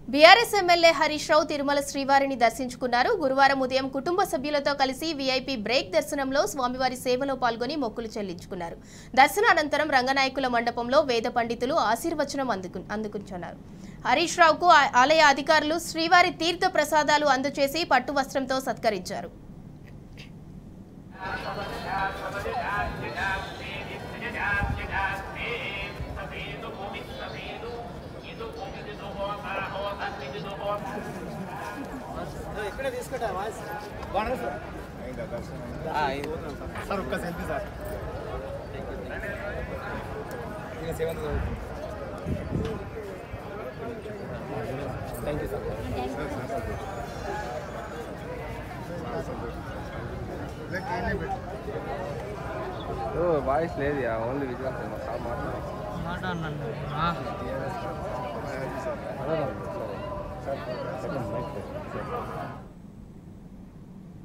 BRS MLA Harish Rao Tirumala శ్రీవారిని దర్శించుకున్నారు గురువారం ఉదయం కుటుంబ సభ్యులతో కలిసి వీఐపీ బ్రేక్ దర్శనంలో స్వామివారి సేవలో పాల్గొని మొక్కులు చెల్లించుకున్నారు దర్శనానంతరం రంగనాయకుల మండపంలో వేద పండితులు ఆశీర్వచనం అందుకు అందుకుంటున్నారు హరీష్ రావుకు ఆ- ఆలయ అధికారులు శ్రీవారి తీర్థ ప్రసాదాలు అందజేసి పట్టు వస్త్రంతో సత్కరించారు ఇక్కడే తీసుకుంటా వాయిస్ సార్ ఒక్క selfie sir thank you sir voice లేదు ఓన్లీ విజువల్స్ సార్ మాట్లాడు మాట్లాడండి సార్